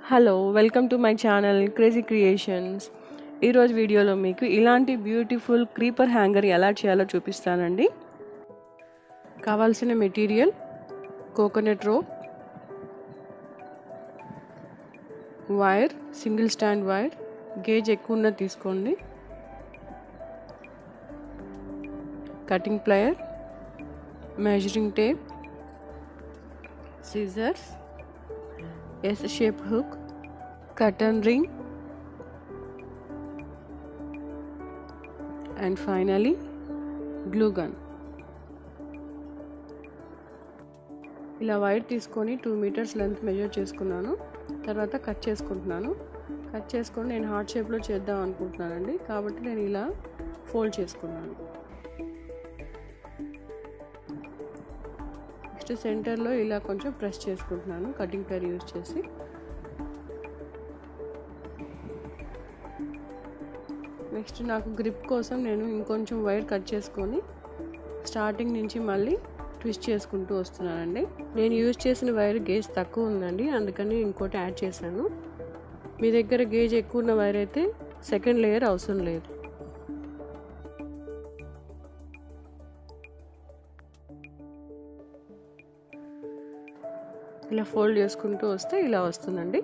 hello welcome to my channel crazy creations ఈరోజు వీడియోలో మీకు ఇలాంటి బ్యూటిఫుల్ క్రీపర్ హ్యాంగర్ ఎలా చేయాలో చూపిస్తానండి కావాల్సిన material coconut rope wire single stand wire gauge ఎక్కువ ఉన్నది తీసుకోండి cutting plier measuring tape scissors S shape hook curtain ring and finally glue gun ఇలా వైర్ తీసుకొని టూ మీటర్స్ లెంత్ మెజర్ చేసుకున్నాను తర్వాత కట్ చేసుకుంటున్నాను కట్ చేసుకొని నేను హార్ట్ షేప్లో చేద్దాం అనుకుంటున్నానండి కాబట్టి నేను ఇలా ఫోల్డ్ చేసుకున్నాను నెక్స్ట్ సెంటర్లో ఇలా కొంచెం ప్రెస్ చేసుకుంటున్నాను కటింగ్ ప్లేర్ యూజ్ చేసి నెక్స్ట్ నాకు గ్రిప్ కోసం నేను ఇంకొంచెం వైర్ కట్ చేసుకొని స్టార్టింగ్ నుంచి మళ్ళీ ట్విస్ట్ చేసుకుంటూ వస్తున్నానండి నేను యూజ్ చేసిన వైర్ గేజ్ తక్కువ ఉందండి అందుకని ఇంకోటి యాడ్ చేశాను మీ దగ్గర గేజ్ ఎక్కువ ఉన్న వైర్ అయితే సెకండ్ లేయర్ అవసరం లేదు ఇలా ఫోల్డ్ చేసుకుంటూ వస్తే ఇలా వస్తుందండి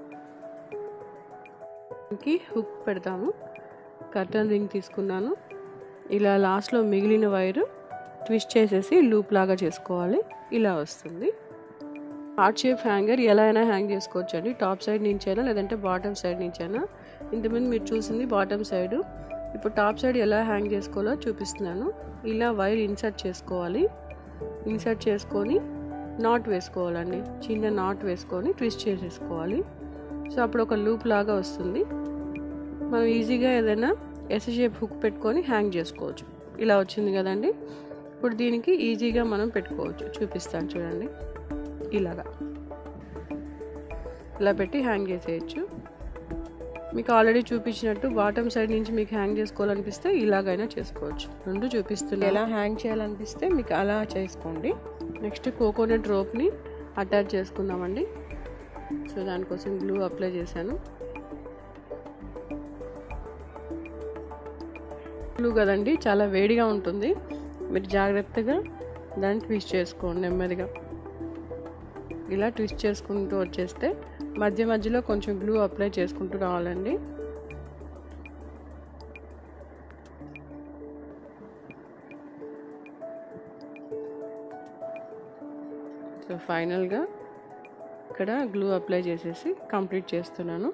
దీనికి హుక్ పెడతాము కర్టన్ రింగ్ తీసుకున్నాను ఇలా లాస్ట్లో మిగిలిన వైరు ట్విస్ట్ చేసేసి లూప్ లాగా చేసుకోవాలి ఇలా వస్తుంది హార్ట్ షేప్ హ్యాంగర్ ఎలా అయినా హ్యాంగ్ చేసుకోవచ్చు అండి టాప్ సైడ్ నుంచైనా లేదంటే బాటమ్ సైడ్ నుంచైనా ఇంతకుముందు మీరు చూసింది బాటమ్ సైడ్ ఇప్పుడు టాప్ సైడ్ ఎలా హ్యాంగ్ చేసుకోవాలో చూపిస్తున్నాను ఇలా వైర్ ఇన్సర్ట్ చేసుకోవాలి ఇన్సర్ట్ చేసుకొని నాట్ వేసుకోవాలండి చిన్న నాట్ వేసుకొని ట్విస్ట్ చేసేసుకోవాలి సో అప్పుడు ఒక లూప్ లాగా వస్తుంది మనం ఈజీగా ఏదైనా ఎస్ షేప్ హుక్ పెట్టుకొని హ్యాంగ్ చేసుకోవచ్చు ఇలా వచ్చింది కదండి ఇప్పుడు దీనికి ఈజీగా మనం పెట్టుకోవచ్చు చూపిస్తాను చూడండి ఇలాగా ఇలా పెట్టి హ్యాంగ్ చేసేయచ్చు మీకు ఆల్రెడీ చూపించినట్టు బాటమ్ సైడ్ నుంచి మీకు హ్యాంగ్ చేసుకోవాలనిపిస్తే ఇలాగైనా చేసుకోవచ్చు రెండు చూపిస్తుంది ఎలా హ్యాంగ్ చేయాలనిపిస్తే మీకు అలా చేసుకోండి నెక్స్ట్ కోకోనట్ రోప్ని అటాచ్ చేసుకుందామండి సో దానికోసం గ్లూ అప్లై చేశాను గ్లూ కదండి చాలా వేడిగా ఉంటుంది మీరు జాగ్రత్తగా దాన్ని ట్విస్ట్ చేసుకోండి నెమ్మదిగా ఇలా ట్విస్ట్ చేసుకుంటూ వచ్చేస్తే మధ్య మధ్యలో కొంచెం గ్లూ అప్లై చేసుకుంటూ రావాలండి సో ఫైనల్గా ఇక్కడ గ్లూ అప్లై చేసేసి కంప్లీట్ చేస్తున్నాను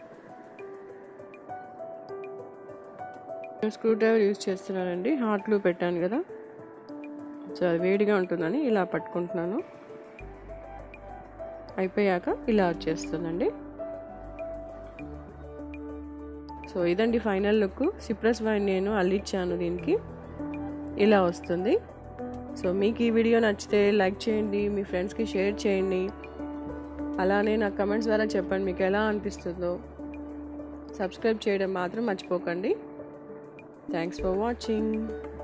స్క్రూ డ్రైవర్ యూజ్ చేస్తున్నానండి హాట్ గ్లూ పెట్టాను కదా సో అది వేడిగా ఉంటుందని ఇలా పట్టుకుంటున్నాను అయిపోయాక ఇలా వచ్చేస్తుందండి సో ఇదండి ఫైనల్ లుక్ సిప్రస్ వైన్ నేను అల్లిచ్చాను దీనికి ఇలా వస్తుంది సో మీకు ఈ వీడియో నచ్చితే లైక్ చేయండి మీ ఫ్రెండ్స్కి షేర్ చేయండి అలానే నా కమెంట్స్ ద్వారా చెప్పండి మీకు ఎలా అనిపిస్తుందో సబ్స్క్రైబ్ చేయడం మాత్రం మర్చిపోకండి థ్యాంక్స్ ఫర్ వాచింగ్